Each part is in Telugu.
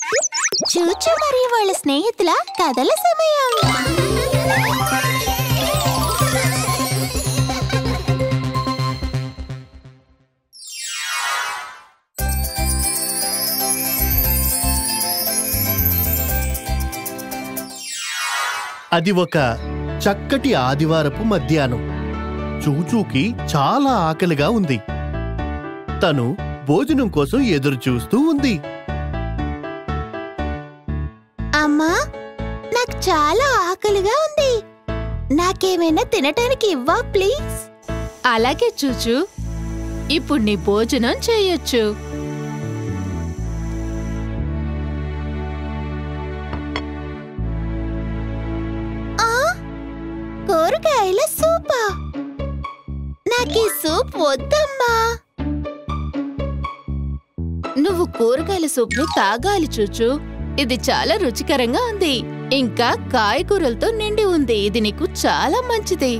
చూచు మరియు వాళ్ళ స్నేహితుల కథల సమయం అది ఒక చక్కటి ఆదివారపు మధ్యాహ్నం చూచూకి చాలా ఆకలిగా ఉంది తను భోజనం కోసం ఎదురు చూస్తూ ఉంది అమ్మా నాకు చాలా ఆకలిగా ఉంది నాకేమైనా తినటానికి ఇవ్వా ప్లీజ్ అలాగే చూచు ఇప్పుడు నీ భోజనం చేయొచ్చు ఆ కూరగాయల సూపా నాకు ఈ సూప్ వద్దమ్మా నువ్వు కూరగాయల సూప్ని తాగాలి చూచు ఇది చాలా రుచికరంగా ఉంది ఇంకా కాయగూరలతో నిండి ఉంది ఇది నీకు చాలా మంచిది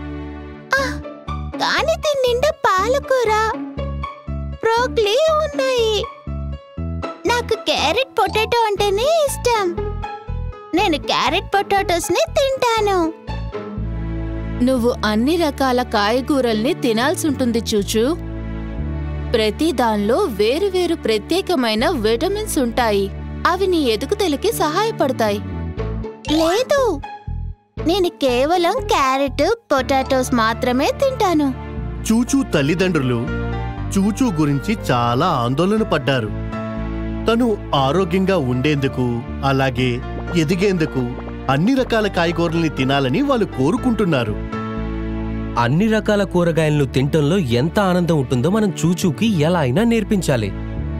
కానీ దీని నిండా పాలకూర బ్రోక్లీ ఉన్నాయి నాకు క్యారెట్ పొటాటో అంటేనే ఇష్టం నేను క్యారెట్ పొటాటోస్ ని తింటాను నువ్వు అన్ని రకాల కాయగూరల్ని తినాల్సి ఉంటుంది చూచు ప్రతి దానిలో వేరువేరు ప్రత్యేకమైన విటమిన్స్ ఉంటాయి అవి నీ ఎదుగుదలకి సహాయపడతాయి లేదు నేను కేవలం క్యారెట్ పొటాటోస్ మాత్రమే తింటాను చూచూ తల్లిదండ్రులు చూచూ గురించి చాలా ఆందోళన పడ్డారు తను ఆరోగ్యంగా ఉండేందుకు అలాగే ఎదిగేందుకు అన్ని రకాల కాయగూరల్ని తినాలని వాళ్ళు కోరుకుంటున్నారు అన్ని రకాల కూరగాయలను తింటంలో ఎంత ఆనందం ఉంటుందో మనం చూచూకి ఎలా అయినా నేర్పించాలి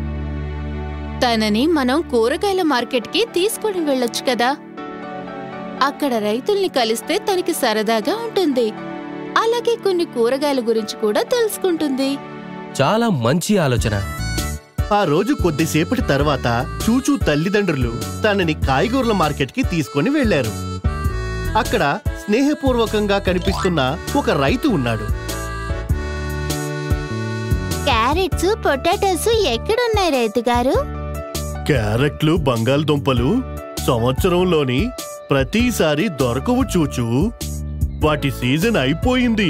తనని మనం కూరగాయల మార్కెట్కి తీసుకుని వెళ్ళొచ్చు కదా అక్కడ రైతుల్ని కలిస్తే తనకి సరదాగా ఉంటుంది అలాగే కొన్ని కూరగాయల గురించి కూడా తెలుసుకుంటుంది చాలా మంచి ఆలోచన ఆ రోజు కొద్దిసేపటి తర్వాత చూచూ తల్లిదండ్రులు తనని కాయగూరల మార్కెట్కి తీసుకొని వెళ్లారు అక్కడ స్నేహపూర్వకంగా కనిపిస్తున్న ఒక రైతు ఉన్నాడు క్యారెట్స్ పొటాటోస్ ఎక్కడున్నాయి రైతు గారు క్యారెట్లు బంగాళదుంపలు సంవత్సరంలోని ప్రతిసారి దొరకవు చూచు వాటి సీజన్ అయిపోయింది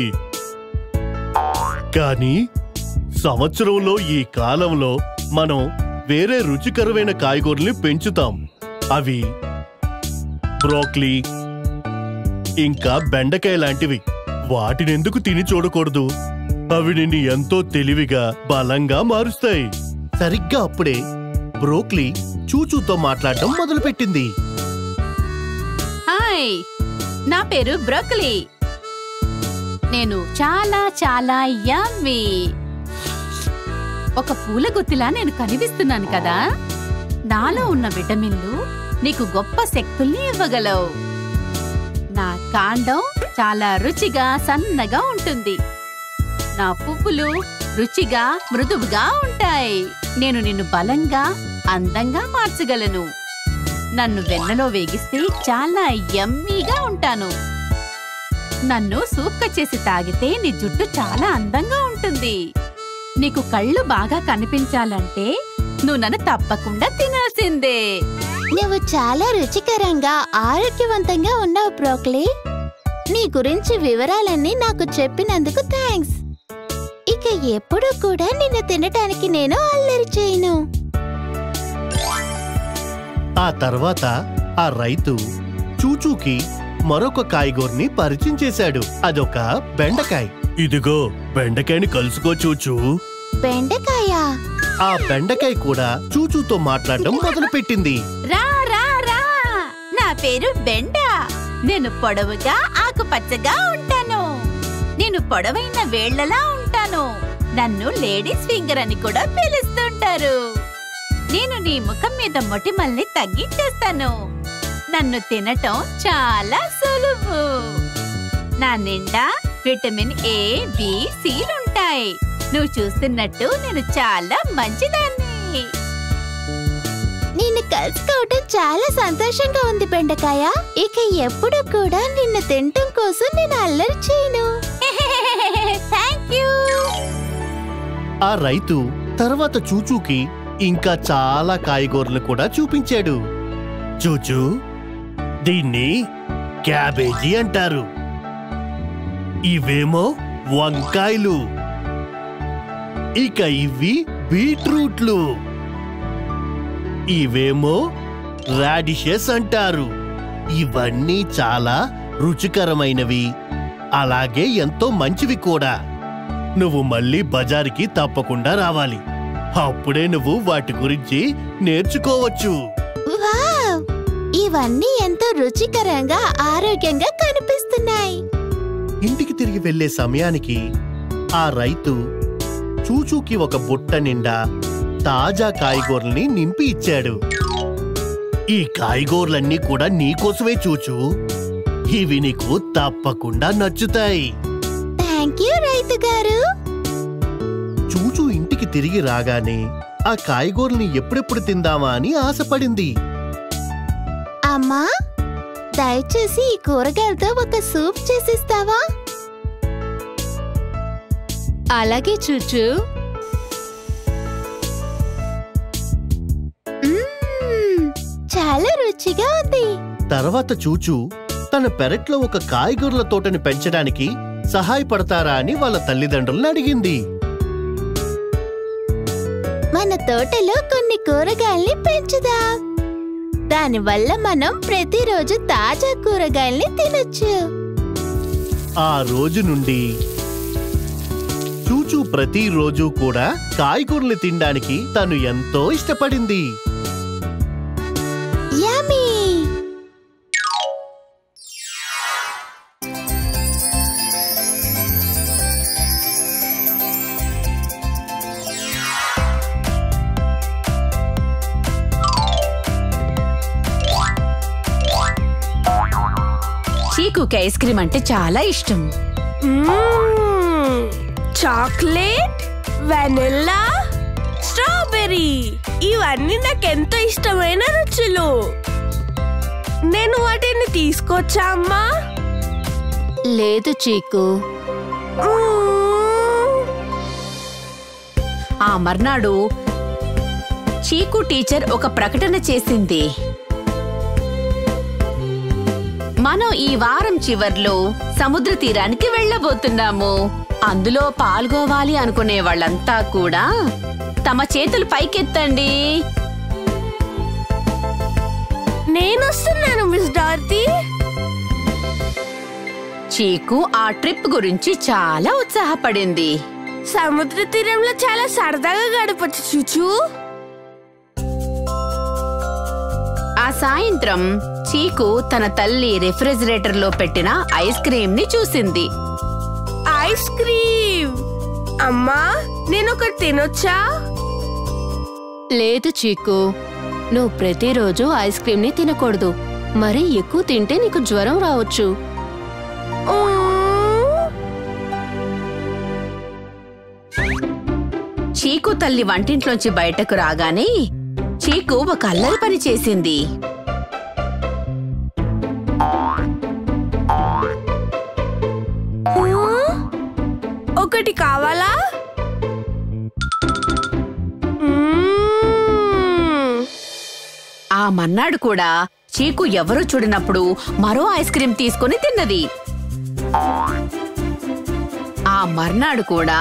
కానీ సంవత్సరంలో ఈ కాలంలో మనం వేరే రుచికరమైన కాయగూరల్ని పెంచుతాం అవి బ్రోక్లీ ఇంకా బెండకాయ లాంటివి వాటినెందుకు తిని చూడకూడదు అవి నిన్ను ఎంతో తెలివిగా బలంగా మారుస్తాయి సరిగ్గా అప్పుడే బ్రోక్లీ చూచూతో మాట్లాడటం మొదలుపెట్టింది హాయ్ నా పేరు బ్రోకలీ నేను చాలా చాలా యమ్మీ ఒక పూల గుత్తిలా నేను కనిపిస్తున్నాను కదా నాలో ఉన్న విటమిన్లు నీకు గొప్ప శక్తుల్ని ఇవ్వగలవు నా కాండం చాలా రుచిగా సన్నగా ఉంటుంది నా పువ్వులు రుచిగా మృదువుగా ఉంటాయి నేను నిన్ను బలంగా అందంగా మార్చగలను నన్ను వెన్నలో వేగిస్తే చాలా యమ్మీగా ఉంటాను నన్ను సూక్క చేసి తాగితే నీ జుట్టు చాలా అందంగా ఉంటుంది నీకు కళ్ళు బాగా కనిపించాలంటే నువ్వు నన్ను తప్పకుండా తినాల్సిందే నువ్వు చాలా రుచికరంగా ఆరోగ్యవంతంగా ఉన్నావు బ్రోక్లీ నీ గురించి వివరాలన్నీ నాకు చెప్పినందుకు థ్యాంక్స్ ఇక ఎప్పుడూ కూడా నిన్ను తినటానికి నేను అల్లరి చేయను ఆ తర్వాత ఆ రైతు చూచూకి మరొక కాయగూరని పరిచయం చేశాడు అదొక బెండకాయ ఇదిగో బెండకాయని కలుసుకో చూచూ బెండకాయ ఆ బెండకాయ కూడా చూచూతో మాట్లాడడం మొదలుపెట్టింది రా రా రా నా పేరు బెండ నేను పొడవుగా ఆకుపచ్చగా ఉంటాను నేను పొడవైన వేళ్లలా ఉంటాను నన్ను లేడీస్ ఫింగర్ అని కూడా పిలుస్తుంటారు నేను నీ ముఖం మీద మొటిమల్ని తగ్గించేస్తాను నన్ను తినటం చాలా సులువు నా నిండా విటమిన్ ఏ బి సిలుంటాయి నువ్వు చూస్తున్నట్టు నేను చాలా మంచిదాన్ని నిన్ను కలుసుకోవటం చాలా సంతోషంగా ఉంది బెండకాయ ఇక ఎప్పుడు కూడా నిన్ను తినటం కోసం నేను అల్లరి చేయను థ్యాంక్ యూ ఆ రైతు తర్వాత చూచూకి ఇంకా చాలా కాయగూరలు కూడా చూపించాడు చూచు దీన్ని క్యాబేజీ అంటారు ఇవేమో వంకాయలు ఇక ఇవి బీట్రూట్లు ఇవేమో రాడిషెస్ అంటారు ఇవన్నీ చాలా రుచికరమైనవి అలాగే ఎంతో మంచివి కూడా నువ్వు మళ్ళీ బజారుకి తప్పకుండా రావాలి అప్పుడే నువ్వు వాటి గురించి నేర్చుకోవచ్చు వావ్ ఇవన్నీ ఎంతో రుచికరంగా ఆరోగ్యంగా కనిపిస్తున్నాయి ఇంటికి తిరిగి వెళ్లే సమయానికి ఆ రైతు చూచూకి ఒక బుట్ట నిండా తాజా కాయగూరల్ని నింపి ఇచ్చాడు ఈ కాయగూరలన్నీ కూడా నీకోసమే చూచు ఇవి నీకు తప్పకుండా నచ్చుతాయి థ్యాంక్ యూ రైతు గారు చూచూ ఇంటికి తిరిగి రాగానే ఆ కాయగూరల్ని ఎప్పుడెప్పుడు తిందామా అని ఆశపడింది అమ్మా దయచేసి ఈ కూరగాయలతో ఒక సూప్ చేసిస్తావా అలాగే చూచు మ్మ్, చాలా రుచిగా ఉంది తర్వాత చూచూ తన పెరట్లో ఒక కాయగూరల తోటని పెంచడానికి సహాయపడతారా అని వాళ్ళ తల్లిదండ్రులను అడిగింది మన తోటలో కొన్ని కూరగాయల్ని పెంచుదాం దానివల్ల మనం ప్రతిరోజు తాజా కూరగాయల్ని తినొచ్చు ఆ రోజు నుండి చూచూ ప్రతిరోజు కూడా కాయగూరలు తినడానికి తను ఎంతో ఇష్టపడింది యమ్మీ చీకుకి ఐస్ క్రీమ్ అంటే చాలా ఇష్టం మ్మ్. చాక్లెట్ వెనిల్లా స్ట్రాబెర్రీ ఇవన్నీ నాకెంతో ఇష్టమైన రుచులు నేను వాటిని తీసుకొచ్చా అమ్మా లేదు చీకు మ్మ్. ఆ మర్నాడు చీకు టీచర్ ఒక ప్రకటన చేసింది మనం ఈ వారం చివర్లో సముద్ర తీరానికి వెళ్ళబోతున్నాము అందులో పాల్గొవాలి అనుకునే వాళ్ళంతా కూడా తమ చేతులు పైకెత్తండి నేను వస్తున్నాను మిస్ డార్తీ చీకు ఆ ట్రిప్ గురించి చాలా ఉత్సాహపడింది సముద్ర తీరంలో చాలా సరదాగా గడపచ్చు చూచు ఆ సాయంత్రం చీకు తన తల్లి రెఫ్రిజిరేటర్ లో పెట్టిన ఐస్ క్రీమ్ ని చూసింది ఐస్ క్రీమ్ అమ్మా నేను ఒకటి తినొచ్చా లేదు చీకు నువ్వు ప్రతిరోజు ఐస్ క్రీమ్ ని తినకూడదు మరీ ఎక్కువ తింటే నీకు జ్వరం రావచ్చు మ్మ్. చీకు తల్లి వంటింట్లోంచి బయటకు రాగానే చీకు ఒక అల్లరి పని చేసింది మ్మ్. ఒకటి కావాలా మ్మ్. ఆ మన్నాడు కూడా చీకు ఎవరూ చూడనప్పుడు మరో ఐస్ క్రీమ్ తీసుకుని తిన్నది ఆ మర్నాడు కూడా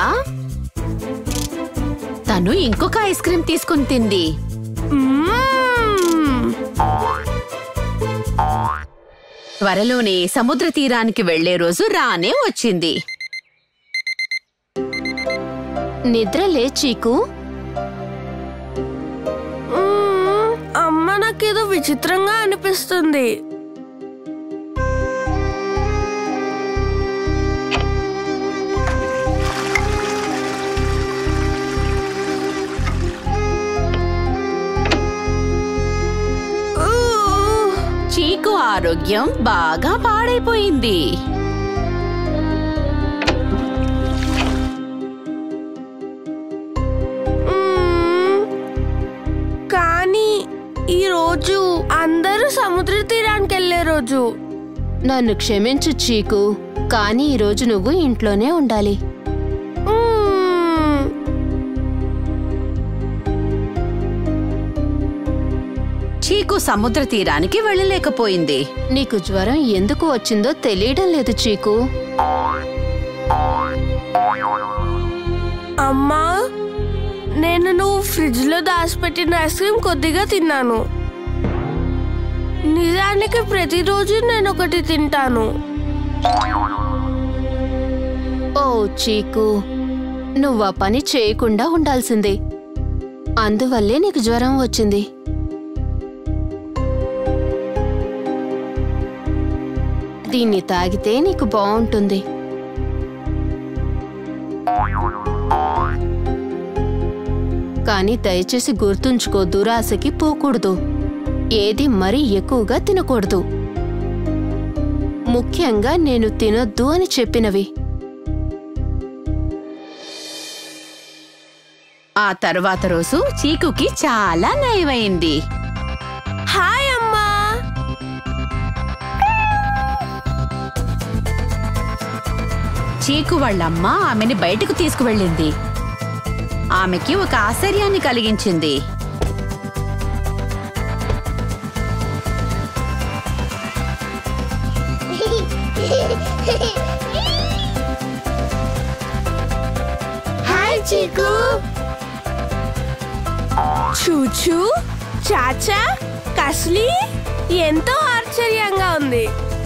తను ఇంకొక ఐస్ క్రీమ్ తీసుకుని తింది మ్మ్. త్వరలోనే సముద్ర తీరానికి వెళ్లే రోజు రానే వచ్చింది నిద్ర లే చీకు మ్మ్. అమ్మ నాకేదో విచిత్రంగా అనిపిస్తుంది ఊ. చీకు ఆరోగ్యం బాగా పాడైపోయింది మ్మ్. కానీ ఈ రోజు అందరూ సముద్ర తీరానికి వెళ్ళే రోజు నన్ను క్షమించు చీకు కానీ ఈ రోజు నువ్వు ఇంట్లోనే ఉండాలి మ్మ్. చీకు సముద్ర తీరానికి వెళ్ళలేకపోయింది నీకు జ్వరం ఎందుకు వచ్చిందో తెలియడం లేదు చీకు అమ్మా నేను నువ్వు ఫ్రిడ్జ్ లో దాచిపెట్టిన ఐస్ క్రీమ్ కొద్దిగా తిన్నాను నిజానికి ప్రతిరోజు నేను ఒకటి తింటాను ఓ చీకు నువ్వు ఆ పని చేయకుండా ఉండాల్సింది అందువల్లే నీకు జ్వరం వచ్చింది దీన్ని తాగితే నీకు బాగుంటుంది కానీ దయచేసి గుర్తుంచుకో దురాశకి పోకూడదు ఏది మరీ ఎక్కువగా తినకూడదు ముఖ్యంగా నేను తినొద్దు అని చెప్పినవి ఆ తర్వాత రోజు చీకుకి చాలా నయమైంది హాయ్ అమ్మా చీకు వాళ్ళమ్మ ఆమెని బయటకు తీసుకువెళ్ళింది ఆమెకి ఒక ఆశ్చర్యాన్ని కలిగించింది హాయ్ చీకు చూచు చాచా కస్లీ ఎంతో ఆశ్చర్యంగా ఉంది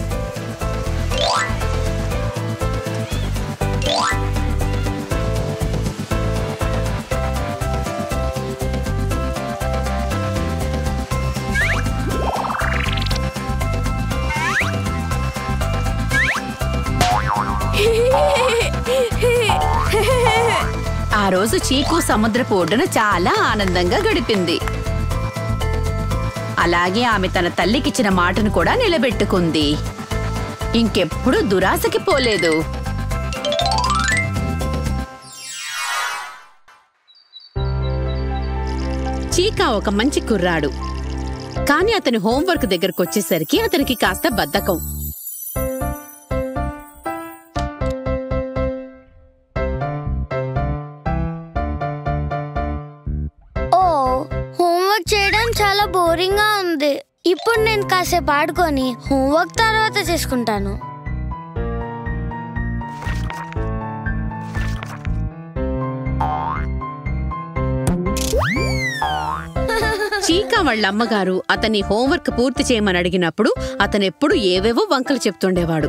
ఆ రోజు చీకు సముద్రపు ఒడ్డున చాలా ఆనందంగా గడిపింది అలాగే ఆమె తన తల్లికిచ్చిన మాటను కూడా నిలబెట్టుకుంది ఇంకెప్పుడు దురాశకి పోలేదు చీకా ఒక మంచి కుర్రాడు కానీ అతని హోంవర్క్ దగ్గరకు వచ్చేసరికి అతనికి కాస్త బద్ధకం ఓ హోంవర్క్ చేయడం చాలా బోరింగ్ గా ఉంది ఇప్పుడు నేను కాసేపు ఆడుకొని హోంవర్క్ తర్వాత చేసుకుంటాను చీకా వాళ్ళ అమ్మగారు అతని హోంవర్క్ పూర్తి చేయమని అడిగినప్పుడు అతనెప్పుడు ఏవేవో వంకలు చెప్తుండేవాడు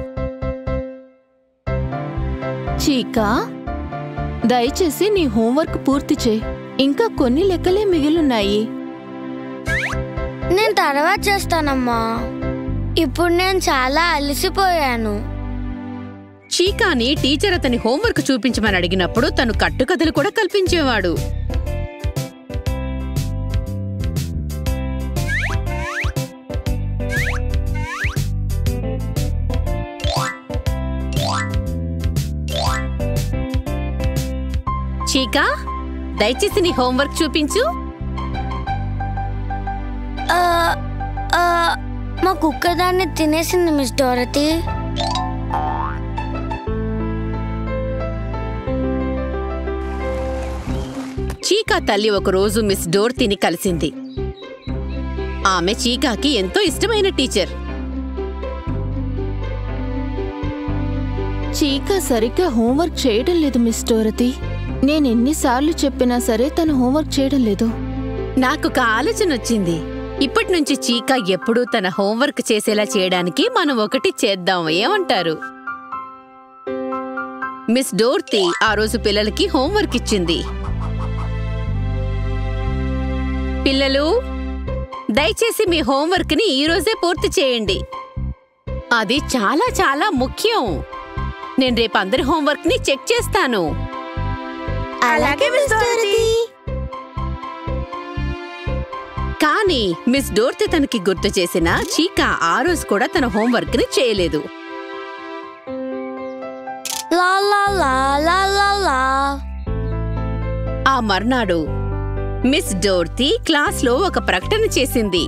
చీకా దయచేసి నీ హోంవర్క్ పూర్తి చేయి ఇంకా కొన్ని లెక్కలే మిగిలున్నాయి నేను తర్వాత చేస్తానమ్మా ఇప్పుడు నేను చాలా అలసిపోయాను చీకాని టీచర్ అతని హోంవర్క్ చూపించమని అడిగినప్పుడు తను కట్టుకథలు కూడా కల్పించేవాడు చీకా దయచేసి నీ హోంవర్క్ చూపించు ఆ, ఆ, మా కుక్క దాన్ని తినేసింది మిస్ డోరతి చీకా తల్లి ఒకరోజు మిస్ డోర్తీని కలిసింది ఆమె చీకాకి ఎంతో ఇష్టమైన టీచర్ చీకా సరిగ్గా హోంవర్క్ చేయడం లేదు మిస్ డోరతి నేను ఎన్నిసార్లు చెప్పినా సరే తను హోంవర్క్ చేయడం లేదు నాకు ఒక ఆలోచన వచ్చింది ఇప్పటి నుంచి చీకా ఎప్పుడూ తన హోంవర్క్ చేసేలా చేయడానికి మనం ఒకటి చేద్దాం ఏమంటారు మిస్ డోర్తి ఆ రోజు పిల్లలకి హోంవర్క్ ఇచ్చింది పిల్లలు దయచేసి మీ హోంవర్క్ ని ఈ రోజే పూర్తి చేయండి అది చాలా చాలా ముఖ్యం నేను రేపు అందరి హోంవర్క్ ని చెక్ చేస్తాను అలాగే మిస్ డోరతి కానీ మిస్ డోర్తి తనకి గుర్తు చేసిన చీకా ఆ రోజు కూడా తన హోంవర్క్ ని చేయలేదు లా లా లా లా లా లా ఆ మర్నాడు మిస్ డోర్తి క్లాస్లో ఒక ప్రకటన చేసింది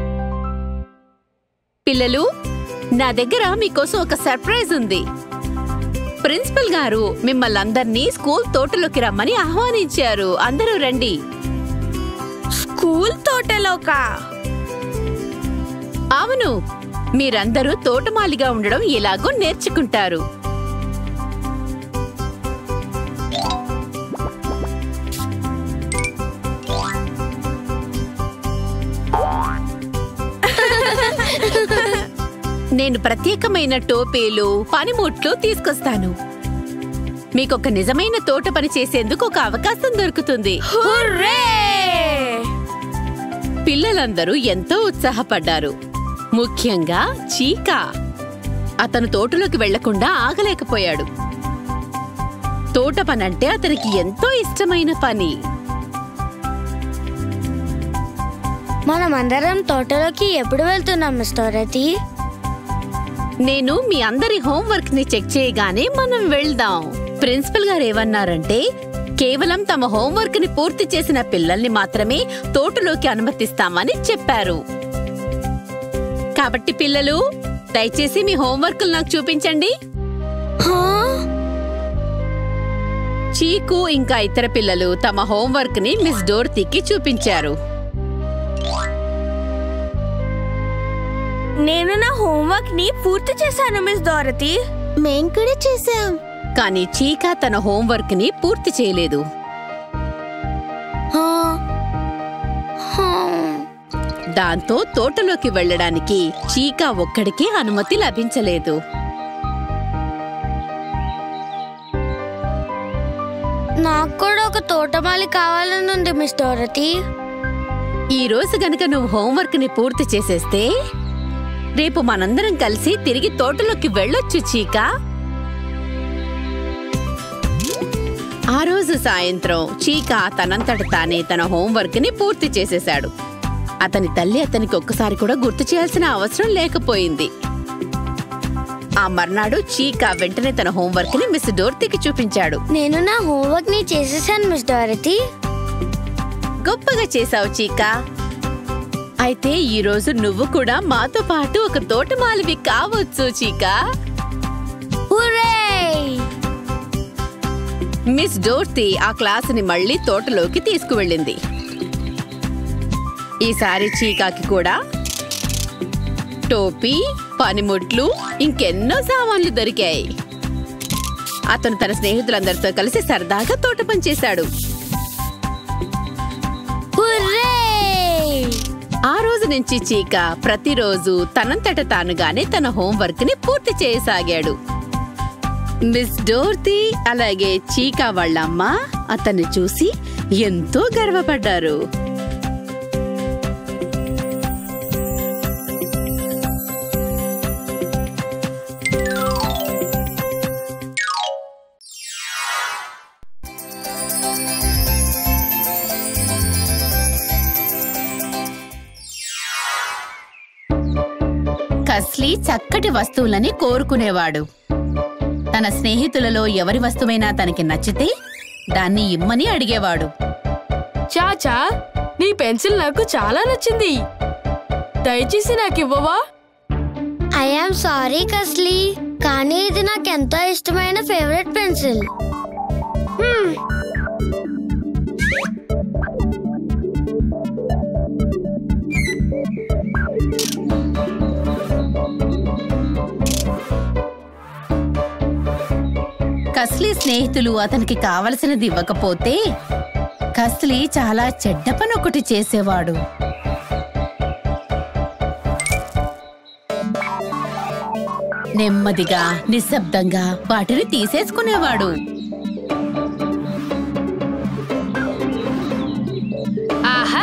పిల్లలు నా దగ్గర మీకోసం ఒక సర్ప్రైజ్ ఉంది ప్రిన్సిపల్ గారు మిమ్మల్ని అందర్నీ స్కూల్ తోటలోకి రమ్మని ఆహ్వానించారు అందరూ రండి స్కూల్ తోటలోకా అవును మీరందరూ తోటమాలిగా ఉండడం ఎలాగో నేర్చుకుంటారు నేను ప్రత్యేకమైన టోపీలు పనిముట్లు తీసుకొస్తాను మీకొక నిజమైన తోట పని చేసేందుకు ఒక అవకాశం దొరుకుతుంది హుర్రే పిల్లలందరూ ఎంతో ఉత్సాహపడ్డారు ముఖ్యంగా చీకా అతను తోటలోకి వెళ్లకుండా ఆగలేకపోయాడు తోట పనంటే అతనికి ఎంతో ఇష్టమైన పని మనం అందరం తోటలోకి ఎప్పుడు వెళ్తున్నాం మిస్టర్ రతి నేను మీ అందరి హోంవర్క్ ని చెక్ చేయగానే మనం వెళ్దాం ప్రిన్సిపల్ గారు ఏమన్నారంటే కేవలం తమ హోంవర్క్ ని పూర్తి చేసిన పిల్లల్ని మాత్రమే తోటలోకి అనుమతిస్తామని చెప్పారు కాబట్టి పిల్లలు దయచేసి మీ హోంవర్క్ నాకు చూపించండి హా? చీకు ఇంకా ఇతర పిల్లలు తమ హోంవర్క్ ని మిస్ డోర్తీకి చూపించారు నేను నా హోంవర్క్ ని పూర్తి చేశాను మిస్ దోరతి మేం కూడా చేసాం కానీ చీకా తన హోంవర్క్ ని పూర్తి చేయలేదు హా? హా. దాంతో తోటలోకి వెళ్ళడానికి చీకా ఒక్కడికి అనుమతి లభించలేదు నాకు కూడా ఒక తోటమాలి కావాలని ఉంది మిస్ డోరతి ఈ రోజు గనక నువ్వు హోంవర్క్ ని పూర్తి చేసేస్తే రేపు మనందరం కలిసి తిరిగి తోటలోకి వెళ్ళొచ్చు చీకా ఆ రోజు సాయంత్రం చీకా తనంతట తానే తన హోంవర్క్ ని పూర్తి చేసేశాడు అతని తల్లి అతనికి ఒక్కసారి కూడా గుర్తు చేయాల్సిన అవసరం లేకపోయింది ఆ మర్నాడు చీకా వెంటనే తన హోంవర్క్ ని మిస్ డోర్తికి చూపించాడు నేను నా హోంవర్క్ ని చేసేసాను మిస్ డోరతి గొప్పగా చేశావు చీకా అయితే ఈ రోజు నువ్వు కూడా మాతో పాటు ఒక తోటమాలివి కావచ్చు చీకా హుర్రే మిస్ డోర్తి ఆ క్లాసుని మళ్ళీ తోటలోకి తీసుకువెళ్ళింది ఈసారి చీకాకి కూడా టోపీ పనిముట్లు ఇంకెన్నో సామాన్లు దొరికాయి అతను తన స్నేహితులందరితో కలిసి సరదాగా తోట పని చేశాడు హుర్రే ఆ రోజు నుంచి చీక ప్రతిరోజు తనంతట తానుగానే తన హోంవర్క్ ని పూర్తి చేయసాగాడు మిస్ డోర్తి అలాగే చీకా వాళ్ళమ్మ అతన్ని చూసి ఎంతో గర్వపడ్డారు కస్లీ చక్కటి వస్తువులని కోరుకునేవాడు తన స్నేహితులలో ఎవరి వస్తువైనా తనకి నచ్చితే దాన్ని ఇమ్మని అడిగేవాడు చాచా నీ పెన్సిల్ నాకు చాలా నచ్చింది దయచేసి నాకు ఇవ్వవా ఐఎమ్ సారీ కస్లీ కానీ ఇది నాకు ఎంతో ఇష్టమైన ఫేవరెట్ పెన్సిల్ కస్లీ స్నేహితులు అతనికి కావలసినది ఇవ్వకపోతే కస్లీ చాలా చెడ్డ పని ఒకటి చేసేవాడు నెమ్మదిగా నిశ్శబ్దంగా వాటిని తీసేసుకునేవాడు ఆహా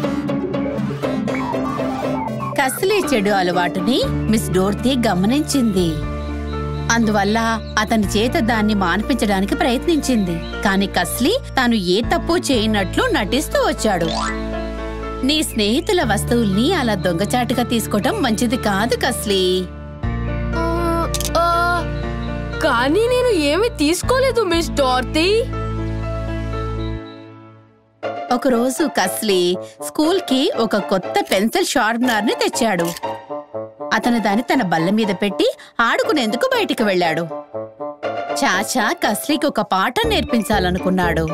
కస్లీ చెడు అలవాటుని మిస్ డోర్తీ గమనించింది అందువల్ల అతని చేత దాన్ని మాన్పించడానికి ప్రయత్నించింది కాని కస్లీ తాను ఏ తప్పు చేయనట్లు నటిస్తూ వచ్చాడు నీ స్నేహితుల వస్తువుల్ని అలా దొంగచాటుగా తీసుకోవటం మంచిది కాదు కస్లీ ఆ, ఆ, కానీ నేను ఏమీ తీసుకోలేదు మిస్ డార్తీ ఒకరోజు కస్లీ స్కూల్ కి ఒక కొత్త పెన్సిల్ షార్ప్నర్ ని తెచ్చాడు అతను దాన్ని తన బల్ల మీద పెట్టి ఆడుకునేందుకు బయటికి వెళ్ళాడు చాచా కస్లీకి ఒక పాఠం నేర్పించాలనుకున్నాడు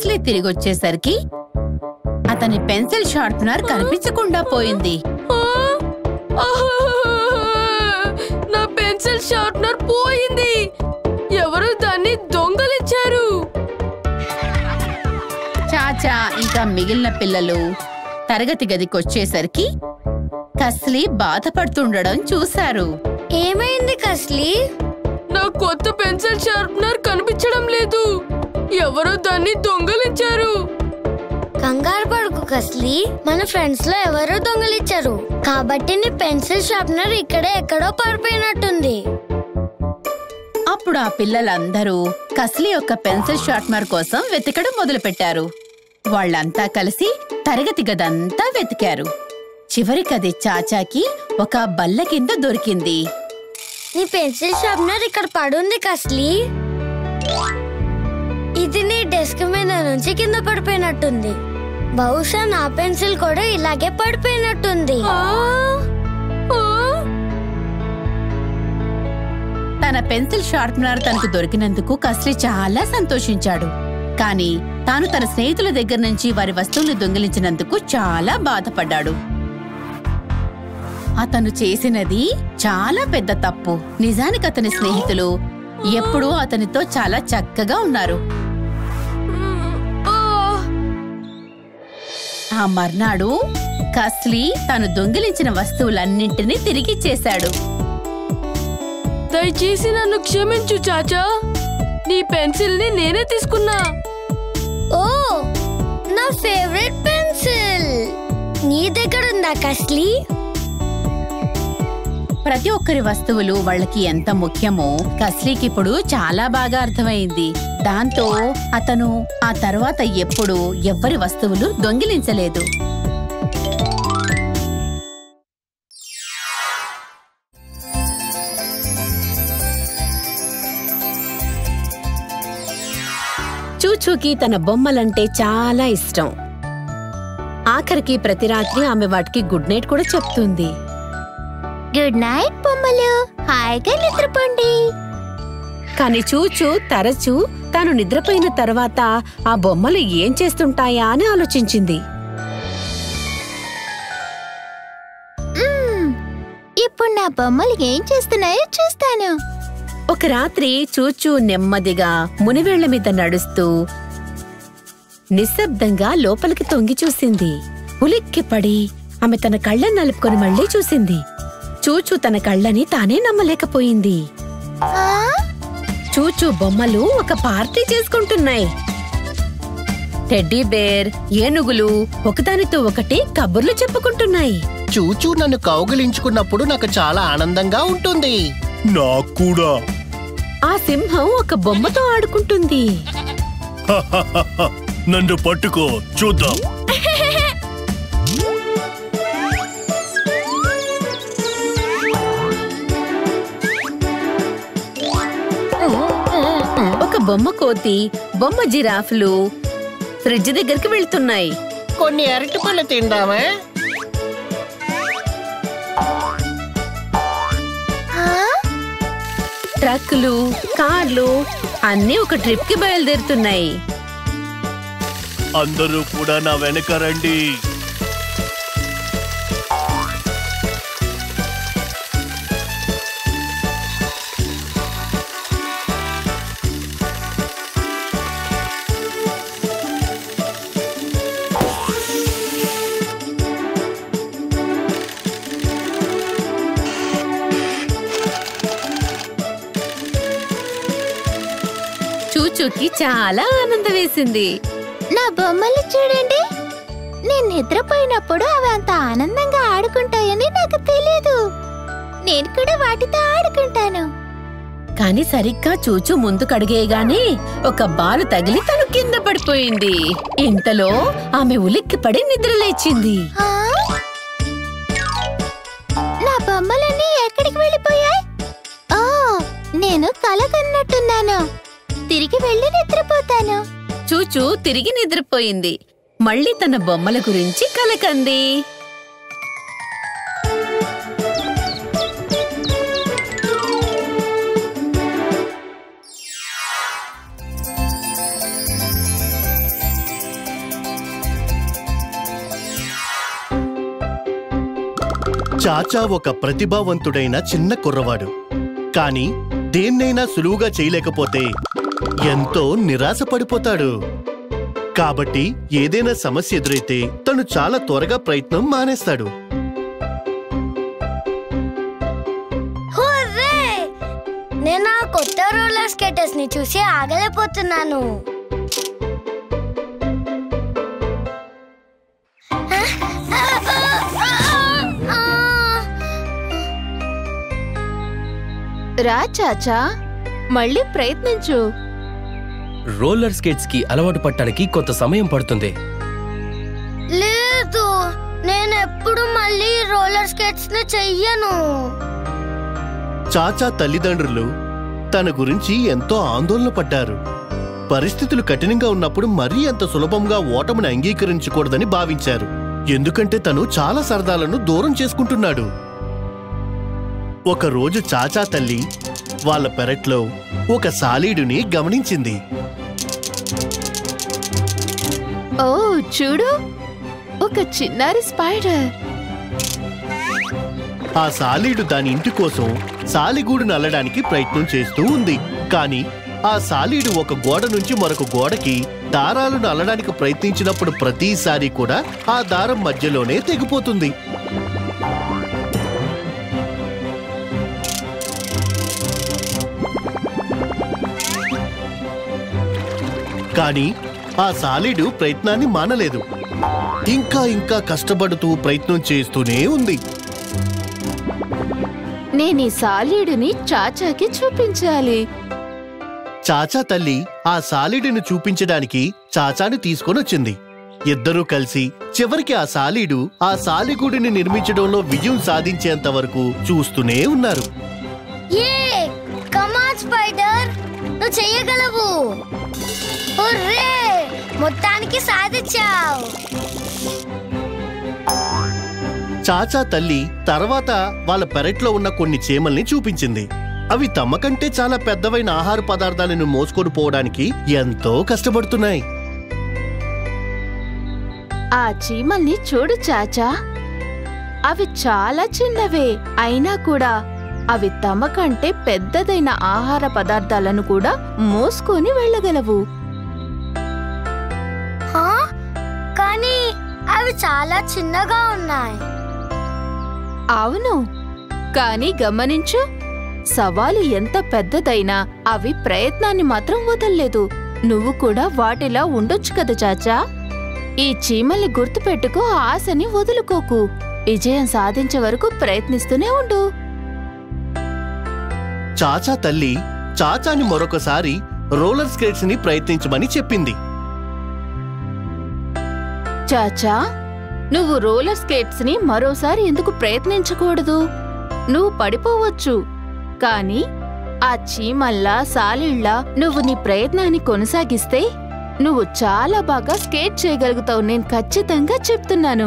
కస్లీ తిరిగొచ్చేసరికి అతని పెన్సిల్ షార్ప్నర్ కనిపించకుండా పోయింది ఆ! ఆహాహాహా! నా పెన్సిల్ షార్ప్నర్ పోయింది ఎవరు దాన్ని దొంగలిచ్చారు చాచా ఇంకా మిగిలిన పిల్లలు తరగతి గదికొచ్చేసరికి కస్లీ బాధపడుతుండడం చూశారు ఏమైంది కస్లీ నా కొత్త పెన్సిల్ షార్ప్నర్ కనిపించడం లేదు ఎవరో దాన్ని దొంగలించారు కంగారు పడుకు కస్లీ మన ఫ్రెండ్స్ లో ఎవరో దొంగలిచ్చారు కాబట్టి నీ పెన్సిల్ షార్ప్నర్ ఇక్కడే ఎక్కడో పడిపోయినట్టుంది అప్పుడు ఆ పిల్లలందరూ కస్లీ యొక్క పెన్సిల్ షార్ప్నర్ కోసం వెతకడం మొదలుపెట్టారు వాళ్ళంతా కలిసి తరగతి గదంతా వెతికారు చివరికది చాచాకి ఒక బల్ల కింద దొరికింది నీ పెన్సిల్ షార్ప్నర్ ఇక్కడ పడుంది కస్లీ ఇది నీ డెస్క్ మీద నుంచి కింద పడిపోయినట్టుంది బహుశా నా పెన్సిల్ కూడా ఇలాగే పడిపోయినట్టుంది ఆ! ఆ! తన పెన్సిల్ షార్ప్నర్ తనకు దొరికినందుకు కస్లీ చాలా సంతోషించాడు కానీ తాను తన స్నేహితుల దగ్గర నుంచి వారి వస్తువులు దొంగిలించినందుకు చాలా బాధపడ్డాడు అతను చేసినది చాలా పెద్ద తప్పు నిజానికి అతని స్నేహితులు ఎప్పుడూ అతనితో చాలా చక్కగా ఉన్నారు ఆ! ఆ మర్నాడు కస్లీ తాను దొంగిలించిన వస్తువులన్నింటినీ తిరిగిచ్చేశాడు దయచేసి నన్ను క్షమించు చాచా నీ పెన్సిల్ ని నేనే తీసుకున్నా ఓ నా ఫేవరెట్ పెన్సిల్ నీ దగ్గర ఉందా కస్లీ ప్రతి ఒక్కరి వస్తువులు వాళ్ళకి ఎంత ముఖ్యమో కస్లీకి ఇప్పుడు చాలా బాగా అర్థమైంది దాంతో అతను ఆ తర్వాత ఎప్పుడు ఎవ్వరి వస్తువులు దొంగిలించలేదు చూచూకి తన బొమ్మలంటే చాలా ఇష్టం ఆఖరికి ప్రతి రాత్రి ఆమె వాటికి గుడ్ నైట్ కూడా చెప్తుంది గుడ్ నైట్ బొమ్మలు హాయిగా నిద్రపోండి కాని చూచు తరచూ తాను నిద్రపోయిన తర్వాత ఆ బొమ్మలు ఏం చేస్తుంటాయా అని ఆలోచించింది మ్మ్. ఇప్పుడు నా బొమ్మలు ఏం చేస్తున్నాయో చూస్తాను ఒక రాత్రి చూచూ నెమ్మదిగా మునివేళ్ల మీద నడుస్తూ నిశ్శబ్దంగా లోపలికి తొంగి చూసింది ఉలిక్కి పడి ఆమె తన కళ్ళని నలుపుకొని మళ్ళీ చూసింది చూచూ తన కళ్ళని తానే నమ్మలేకపోయింది ఆ? చూచూ బొమ్మలు ఒక పార్టీ చేసుకుంటున్నాయి టెడ్డీ బేర్ ఏనుగులు ఒకదానితో ఒకటి కబుర్లు చెప్పుకుంటున్నాయి చూచూ నన్ను కౌగిలించుకున్నప్పుడు నాకు చాలా ఆనందంగా ఉంటుంది నాకు కూడా ఆ సింహం ఒక బొమ్మతో ఆడుకుంటుంది నన్ను పట్టుకో చూద్దాం ఒక బొమ్మ కోతి బొమ్మ జిరాఫ్లు ఫ్రిడ్జ్ దగ్గరికి వెళ్తున్నాయి కొన్ని అరటిపళ్ళు తిందామా ఆ? ట్రక్కులు కార్లు అన్నీ ఒక ట్రిప్ కి బయలుదేరుతున్నాయి అందరూ కూడా నా వెనక రండి చూచూకి చాలా ఆనందం వేసింది నా బొమ్మలు చూడండి నేను నిద్రపోయినప్పుడు అవి అంత ఆనందంగా ఆడుకుంటాయని నాకు తెలియదు నేను కూడా వాటితో ఆడుకుంటాను కాని సరిగ్గా చూచూ ముందు కడిగేయగానే ఒక బాలు తగిలి తను కింద పడిపోయింది ఇంతలో ఆమె ఉలిక్కిపడి నిద్రలేచింది ఆ? నా బొమ్మలన్నీ ఎక్కడికి వెళ్ళిపోయాయి ఓ నేను కల కన్నట్టున్నాను తిరిగి వెళ్ళి నిద్రపోతాను చూచూ తిరిగి నిద్రపోయింది మళ్ళీ తన బొమ్మల గురించి కలకంది చాచా ఒక ప్రతిభావంతుడైన చిన్న కుర్రవాడు కాని దేన్నైనా సులువుగా చేయలేకపోతే ఎంతో నిరాశ పడిపోతాడు కాబట్టి ఏదైనా సమస్య ఎదురైతే తను చాలా త్వరగా ప్రయత్నం మానేస్తాడు హుర్రే! నేను ఆ కొత్త రోలర్ స్కేటర్స్ ని చూసి ఆగలేకపోతున్నాను రా చాచా మళ్ళీ ప్రయత్నించు రోలర్ స్కేట్స్ కి అలవాటు పట్టడానికి కొంత సమయం పడుతుంది లేదు నేను ఎప్పుడు మళ్ళీ రోలర్ స్కేట్స్ ని చెయ్యను చాచా తల్లిదండ్రులు తన గురించి ఎంతో ఆందోళన పడ్డారు పరిస్థితులు కఠినంగా ఉన్నప్పుడు మరీ అంత సులభంగా ఓటమిని అంగీకరించకూడదని భావించారు ఎందుకంటే తను చాలా సరదాలను దూరం చేసుకుంటున్నాడు ఒకరోజు చాచా తల్లి వాళ్ళ పెరట్లో ఒక సాలీడుని గమనించింది ఓ చూడు ఒక చిన్నారి స్పైడర్ ఆ సాలీడు దాని ఇంటి కోసం సాలిగూడును అల్లడానికి ప్రయత్నం చేస్తూ ఉంది కానీ ఆ సాలీడు ఒక గోడ నుంచి మరొక గోడకి దారాలను అల్లడానికి ప్రయత్నించినప్పుడు ప్రతిసారి కూడా ఆ దారం మధ్యలోనే తెగిపోతుంది కానీ ఆ సాలీడు ప్రయత్నాన్ని మానలేదు ఇంకా ఇంకా కష్టపడుతూ ప్రయత్నం చేస్తూనే ఉంది నేను ఈ సాలీడుని చాచాకి చూపించాలి చాచా తల్లి ఆ సాలీడును చూపించడానికి చాచాని తీసుకొనొచ్చింది ఇద్దరూ కలిసి చివరికి ఆ సాలీడు ఆ సాలిగూడిని నిర్మించడంలో విజయం సాధించేంత వరకు చూస్తూనే ఉన్నారు ఏ కమాన్ స్పైడర్ నువ్వు చెయ్యగలవు హుర్రే మొత్తానికి సాధించావు చాచా తల్లి తర్వాత వాళ్ళ పెరట్లో ఉన్న కొన్ని చీమల్ని చూపించింది అవి తమ కంటే చాలా పెద్దవైన ఆహార పదార్థాలను మోసుకొని పోవడానికి ఎంతో కష్టపడుతున్నాయి ఆ చీమల్ని చూడు చాచా అవి చాలా చిన్నవే అయినా కూడా అవి తమ కంటే పెద్దదైన ఆహార పదార్థాలను కూడా మోసుకొని వెళ్ళగలవు హా? కానీ అవి చాలా చిన్నగా ఉన్నాయి అవును కానీ గమనించు సవాలు ఎంత పెద్దదైనా అవి ప్రయత్నాన్ని మాత్రం వదల్లేదు నువ్వు కూడా వాటిలా ఉండొచ్చు కదా చాచా ఈ చీమల్ని గుర్తుపెట్టుకో ఆశని వదులుకోకు విజయం సాధించే వరకు ప్రయత్నిస్తూనే ఉండు చాచా తల్లి చాచాని మరొకసారి రోలర్ స్కేట్స్ ని ప్రయత్నించమని చెప్పింది చాచా నువ్వు రోలర్ స్కేట్స్ ని మరోసారి ఎందుకు ప్రయత్నించకూడదు నువ్వు పడిపోవచ్చు కానీ ఆ చీమల్లా సాలిళ్ళా నువ్వు నీ ప్రయత్నాన్ని కొనసాగిస్తే నువ్వు చాలా బాగా స్కేట్ చేయగలుగుతావు నేను ఖచ్చితంగా చెప్తున్నాను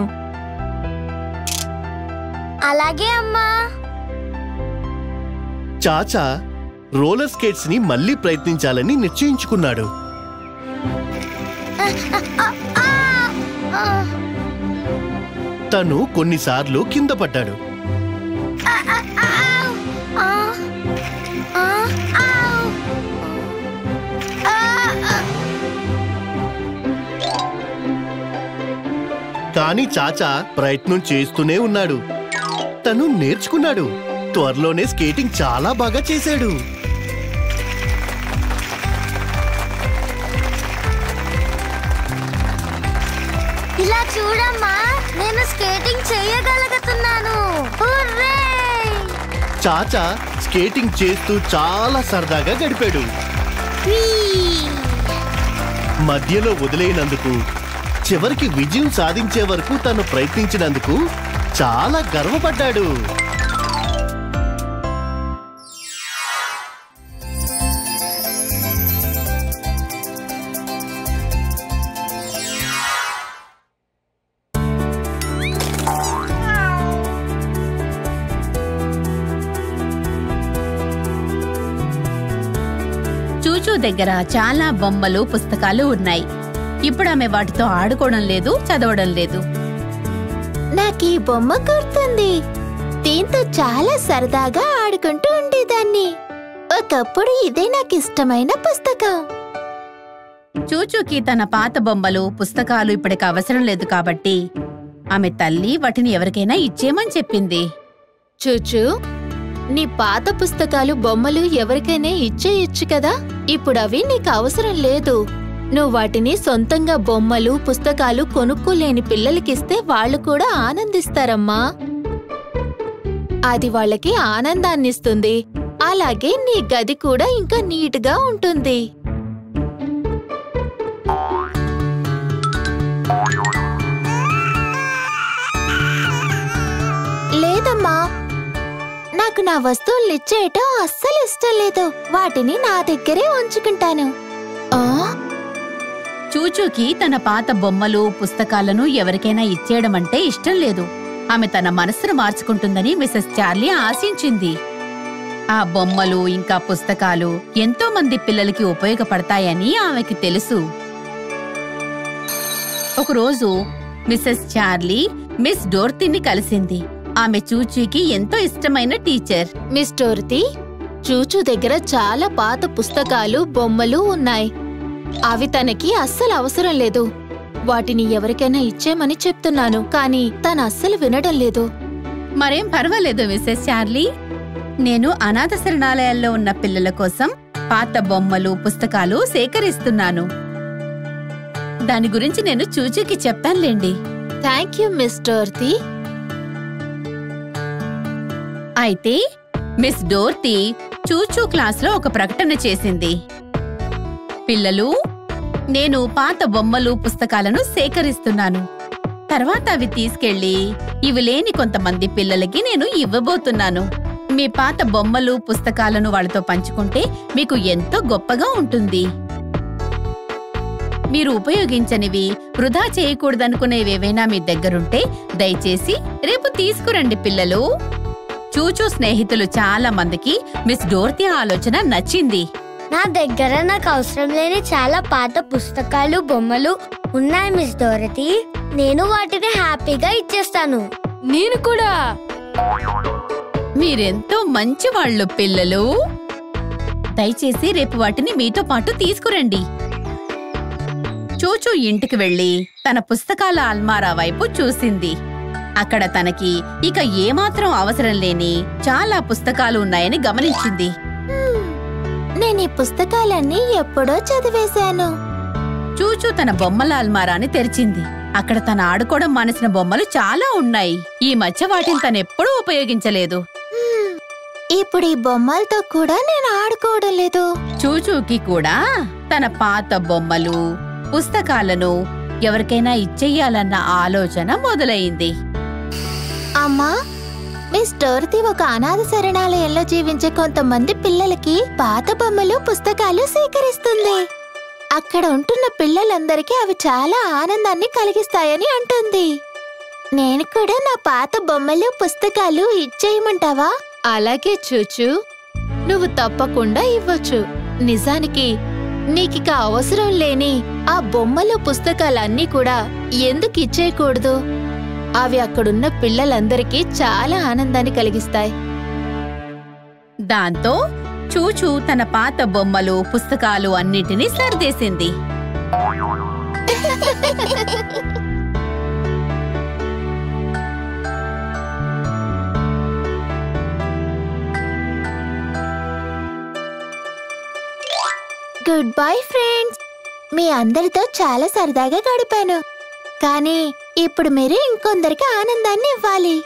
అలాగే అమ్మా చాచా రోలర్ స్కేట్స్ ని మళ్ళీ ప్రయత్నించాలని నిశ్చయించుకున్నాడు ఆ, తను కొన్నిసార్లు కింద పడ్డాడు ఆవ్! ఆ, ఆ, ఆవ్! ఆ, ఆ. కానీ చాచా ప్రయత్నం చేస్తూనే ఉన్నాడు తను నేర్చుకున్నాడు త్వరలోనే స్కేటింగ్ చాలా బాగా చేశాడు ఇలా చూడమ్మా నేను స్కేటింగ్ చేయగలుగుతున్నాను హుర్రే! చాచా స్కేటింగ్ చేస్తూ చాలా సరదాగా గడిపాడు వీ! మధ్యలో వదిలేయనందుకు చివరికి విజయం సాధించే వరకు తను ప్రయత్నించినందుకు చాలా గర్వపడ్డాడు చూచూ దగ్గర చాలా బొమ్మలు పుస్తకాలు ఉన్నాయి ఇప్పుడు ఆమె వాటితో ఆడుకోవడం లేదు చదవడం లేదు నాకు ఈ బొమ్మ గుర్తుంది దీంతో చాలా సరదాగా ఆడుకుంటూ ఉండేదాన్ని ఒకప్పుడు ఇదే నాకు ఇష్టమైన పుస్తకం చూచూకి తన పాత బొమ్మలు పుస్తకాలు ఇప్పటికి అవసరం లేదు కాబట్టి ఆమె తల్లి వాటిని ఎవరికైనా ఇచ్చేయమని చెప్పింది చూచు నీ పాత పుస్తకాలు బొమ్మలు ఎవరికైనా ఇచ్చేయచ్చు కదా ఇప్పుడు అవి నీకు అవసరం లేదు నువ్వు వాటిని సొంతంగా బొమ్మలు పుస్తకాలు కొనుక్కోలేని పిల్లలకిస్తే వాళ్ళు కూడా ఆనందిస్తారమ్మా అది వాళ్ళకి ఆనందాన్నిస్తుంది అలాగే నీ గది కూడా ఇంకా నీట్గా ఉంటుంది లేదమ్మా నాకు నా వస్తువులు ఇచ్చేయటం అస్సలు ఇష్టం లేదు వాటిని నా దగ్గరే ఉంచుకుంటాను ఆ చూచూకి తన పాత బొమ్మలు పుస్తకాలను ఎవరికైనా ఇచ్చేయడం అంటే ఇష్టం లేదు ఆమె తన మనసును మార్చుకుంటుందని మిసెస్ చార్లీ ఆశించింది ఆ బొమ్మలు ఇంకా పుస్తకాలు ఎంతో మంది పిల్లలకి ఉపయోగపడతాయని ఆమెకి తెలుసు ఒకరోజు మిసెస్ చార్లీ మిస్ డోర్తిని కలిసింది ఆమె చూచూకి ఎంతో ఇష్టమైన టీచర్ మిస్ డోర్తి చూచు దగ్గర చాలా పాత పుస్తకాలు బొమ్మలు ఉన్నాయి అవి తనకి అస్సలు అవసరం లేదు వాటిని ఎవరికైనా ఇచ్చేమని చెప్తున్నాను కానీ తను అస్సలు వినడం లేదు మరేం పర్వాలేదు మిసెస్ చార్లీ నేను అనాథ శరణాలయాల్లో ఉన్న పిల్లల కోసం పాత బొమ్మలు పుస్తకాలు సేకరిస్తున్నాను దాని గురించి నేను చూచూకి చెప్తానులేండి థ్యాంక్ యూ మిస్ డోర్తి అయితే మిస్ డోర్తి చూచూ క్లాస్లో ఒక ప్రకటన చేసింది పిల్లలు నేను పాత బొమ్మలు పుస్తకాలను సేకరిస్తున్నాను తర్వాత అవి తీసుకెళ్లి ఇవి లేని కొంతమంది పిల్లలకి నేను ఇవ్వబోతున్నాను మీ పాత బొమ్మలు పుస్తకాలను వాళ్ళతో పంచుకుంటే మీకు ఎంతో గొప్పగా ఉంటుంది మీరు ఉపయోగించనివి వృధా చేయకూడదనుకునేవేవైనా మీ దగ్గరుంటే దయచేసి రేపు తీసుకురండి పిల్లలు చూచూ స్నేహితులు చాలా మందికి మిస్ డోర్తి ఆలోచన నచ్చింది నా దగ్గర నాకు అవసరం లేని చాలా పాత పుస్తకాలు బొమ్మలు ఉన్నాయి మిస్ డోరతి నేను వాటిని హ్యాపీగా ఇచ్చేస్తాను నేను కూడా మీరెంతో మంచి వాళ్ళు పిల్లలు దయచేసి రేపు వాటిని మీతో పాటు తీసుకురండి చూచూ ఇంటికి వెళ్లి తన పుస్తకాల అల్మారా వైపు చూసింది అక్కడ తనకి ఇక ఏమాత్రం అవసరం లేని చాలా పుస్తకాలు ఉన్నాయని గమనించింది నేను ఈ పుస్తకాలన్నీ ఎప్పుడో చదివేశాను చూచూ తన బొమ్మల అల్మారాని తెరిచింది అక్కడ తన ఆడుకోవడం మానేసిన బొమ్మలు చాలా ఉన్నాయి ఈ మధ్య వాటిని తనెప్పుడూ ఉపయోగించలేదు హ్మ్, ఇప్పుడు ఈ బొమ్మలతో కూడా నేను ఆడుకోవడం లేదు చూచూకి కూడా తన పాత బొమ్మలు పుస్తకాలను ఎవరికైనా ఇచ్చెయ్యాలన్న ఆలోచన మొదలైంది అమ్మా మిస్ డోర్తి ఒక అనాథ శరణాలయంలో జీవించే కొంతమంది పిల్లలకి పాత బొమ్మలు పుస్తకాలు సేకరిస్తుంది అక్కడ ఉంటున్న పిల్లలందరికీ అవి చాలా ఆనందాన్ని కలిగిస్తాయని అంటుంది నేను కూడా నా పాత బొమ్మలు పుస్తకాలు ఇచ్చేయమంటావా అలాగే చూచు నువ్వు తప్పకుండా ఇవ్వచ్చు నిజానికి నీకిక అవసరం లేని ఆ బొమ్మలు పుస్తకాలన్నీ కూడా ఎందుకు ఇచ్చేయకూడదు అవి అక్కడున్న పిల్లలందరికీ చాలా ఆనందాన్ని కలిగిస్తాయి దాంతో చూచూ తన పాత బొమ్మలు పుస్తకాలు అన్నిటినీ సర్దేసింది గుడ్ బై ఫ్రెండ్స్ మీ అందరితో చాలా సరదాగా గడిపాను కానీ ఇప్పుడు మీరు ఇంకొందరికి ఆనందాన్ని ఇవ్వాలి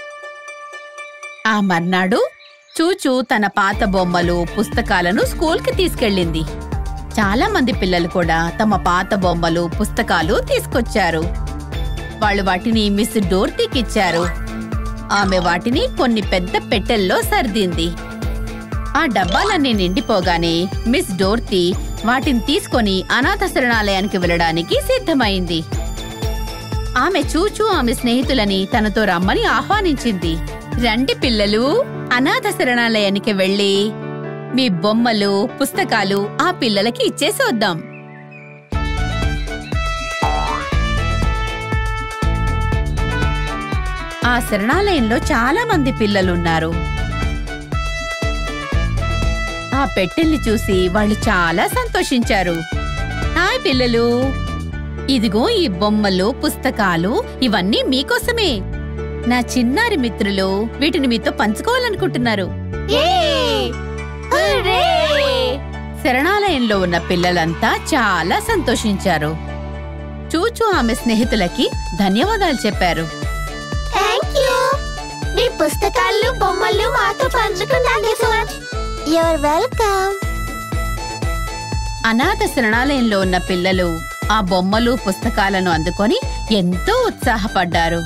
ఆ మర్నాడు చూచూ తన పాత బొమ్మలు పుస్తకాలను స్కూల్కి తీసుకెళ్ళింది చాలా మంది పిల్లలు కూడా తమ పాత బొమ్మలు పుస్తకాలు తీసుకొచ్చారు వాళ్ళు వాటిని మిస్ డోర్తీకిచ్చారు ఆమె వాటిని కొన్ని పెద్ద పెట్టెల్లో సర్దింది ఆ డబ్బాలన్నీ నిండిపోగానే మిస్ డోర్తీ వాటిని తీసుకొని అనాథ శరణాలయానికి వెళ్ళడానికి సిద్ధమైంది ఆమె చూచూ ఆమె స్నేహితులని తనతో రమ్మని ఆహ్వానించింది రండి పిల్లలు అనాథ శరణాలయానికి వెళ్ళి మీ బొమ్మలు పుస్తకాలు ఆ పిల్లలకి ఇచ్చేసి వద్దాం ఆ శరణాలయంలో చాలా మంది పిల్లలున్నారు ఆ పెట్టెల్ని చూసి వాళ్ళు చాలా సంతోషించారు హాయ్ పిల్లలు ఇదిగో ఈ బొమ్మలు పుస్తకాలు ఇవన్నీ మీకోసమే నా చిన్నారి మిత్రులు వీటిని మీతో పంచుకోవాలనుకుంటున్నారు శరణాలయంలో ఉన్న పిల్లలంతా చాలా సంతోషించారు చూచూ ఆమె స్నేహితులకి ధన్యవాదాలు చెప్పారు థ్యాంక్ యూ మీ పుస్తకాలు బొమ్మలు మాతో పంచుకున్నందుకు యువర్ వెల్కమ్ అనాథ శరణాలయంలో ఉన్న పిల్లలు ఆ బొమ్మలు పుస్తకాలను అందుకొని ఎంతో ఉత్సాహపడ్డారు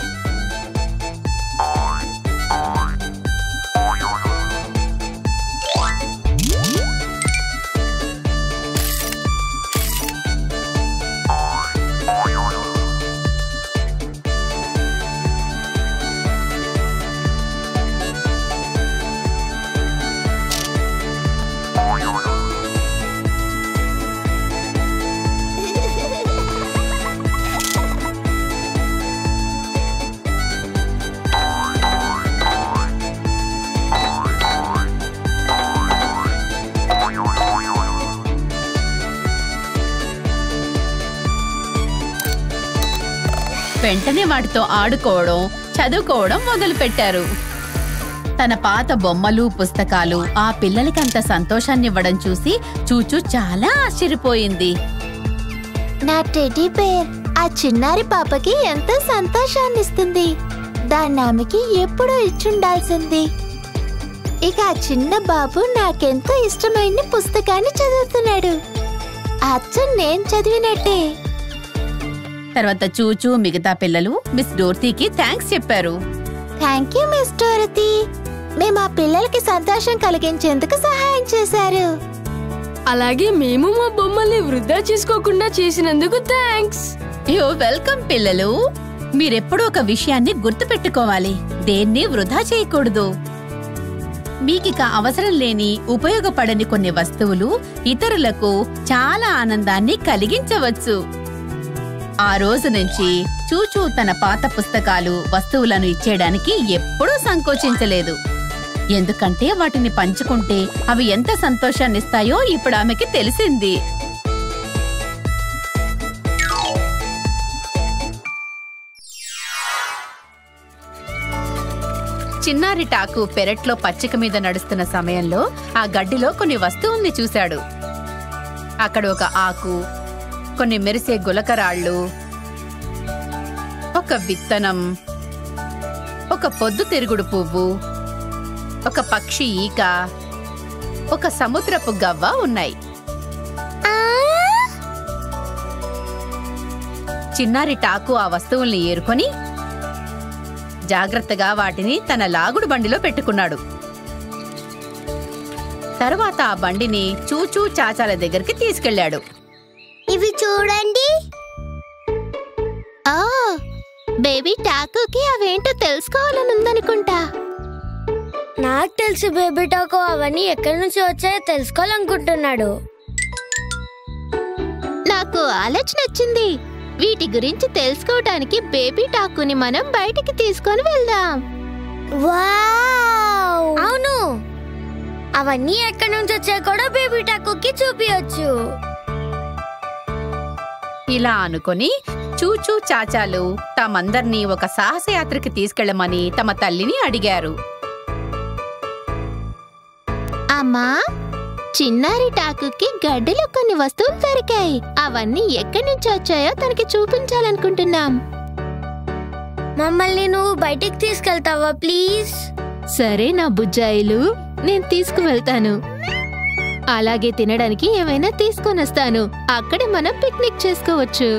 వెంటనే వాటితో ఆడుకోవడం చదువుకోవడం మొదలుపెట్టారు తన పాత బొమ్మలు పుస్తకాలు ఆ పిల్లలకి అంత సంతోషాన్నివ్వడం చూసి చూచూ చాలా ఆశ్చర్యపోయింది నా టెడ్డీ బేర్ ఆ చిన్నారి పాపకి ఎంతో సంతోషాన్ని ఇస్తుంది దాన్ని ఆమెకి ఎప్పుడూ ఇచ్చుండాల్సింది ఇక ఆ చిన్న బాబు నాకెంతో ఇష్టమైన పుస్తకాన్ని చదువుతున్నాడు అచ్చం నేను చదివినట్టే తర్వాత చూచూ మిగతా పిల్లలు మిస్ డోర్తీకి థ్యాంక్స్ చెప్పారు థ్యాంక్ యూ మిస్ డోరతి మేము ఆ పిల్లలకి సంతోషం కలిగించేందుకు సహాయం చేశారు అలాగే మేము మా బొమ్మల్ని వృధా చేసుకోకుండా చేసినందుకు థ్యాంక్స్ యో వెల్కమ్ పిల్లలు మీరెప్పుడూ ఒక విషయాన్ని గుర్తుపెట్టుకోవాలి దేన్ని వృధా చేయకూడదు మీకిక అవసరం లేని ఉపయోగపడని కొన్ని వస్తువులు ఇతరులకు చాలా ఆనందాన్ని కలిగించవచ్చు ఆ రోజు నుంచి చూచూ తన పాత పుస్తకాలు వస్తువులను ఇచ్చేయడానికి ఎప్పుడూ సంకోచించలేదు ఎందుకంటే వాటిని పంచుకుంటే అవి ఎంత సంతోషాన్నిస్తాయో ఇప్పుడు ఆమెకి తెలిసింది చిన్నారి టాకు పెరట్లో పచ్చిక మీద నడుస్తున్న సమయంలో ఆ గడ్డిలో కొన్ని వస్తువుల్ని చూశాడు అక్కడ ఒక ఆకు కొన్ని మెరిసే గులకరాళ్ళు ఒక విత్తనం ఒక పొద్దు తిరుగుడు పువ్వు ఒక పక్షి ఈక ఒక సముద్రపు గవ్వ ఉన్నాయి చిన్నారి టాకు ఆ వస్తువుల్ని ఏరుకొని జాగ్రత్తగా వాటిని తన లాగుడు బండిలో పెట్టుకున్నాడు తరువాత ఆ బండిని చూచూ చాచాల దగ్గరికి తీసుకెళ్ళాడు ఇవి చూడండి ఆ బేబీ టాకుకి అవేంటో తెలుసుకోవాలని ఉందనుకుంటా నాకు తెలిసి బేబీ టాకో అవన్నీ ఎక్కడి నుంచి వచ్చాయో తెలుసుకోవాలనుకుంటున్నాడు నాకు ఆలోచన వచ్చింది వీటి గురించి తెలుసుకోవడానికి బేబీ టాకుని మనం బయటికి తీసుకొని వెళ్దాం వావ్ అవును అవన్నీ ఎక్కడి నుంచి వచ్చాయో కూడా బేబీ టాకోకి చూపించచ్చు ఇలా అనుకొని చూచూ చాచాలు తమందర్నీ ఒక సాహసయాత్రకి తీసుకెళ్లమని తమ తల్లిని అడిగారు అమ్మా చిన్నారి టాకుకి గడ్డిలో కొన్ని వస్తువులు దొరికాయి అవన్నీ ఎక్కడి నుంచి వచ్చాయో తనకి చూపించాలనుకుంటున్నాం మమ్మల్ని నువ్వు బయటికి తీసుకెళ్తావా ప్లీజ్ సరే నా బుజ్జాయిలు నేను తీసుకువెళ్తాను అలాగే తినడానికి ఏమైనా తీసుకొనొస్తాను అక్కడే మనం పిక్నిక్ చేసుకోవచ్చు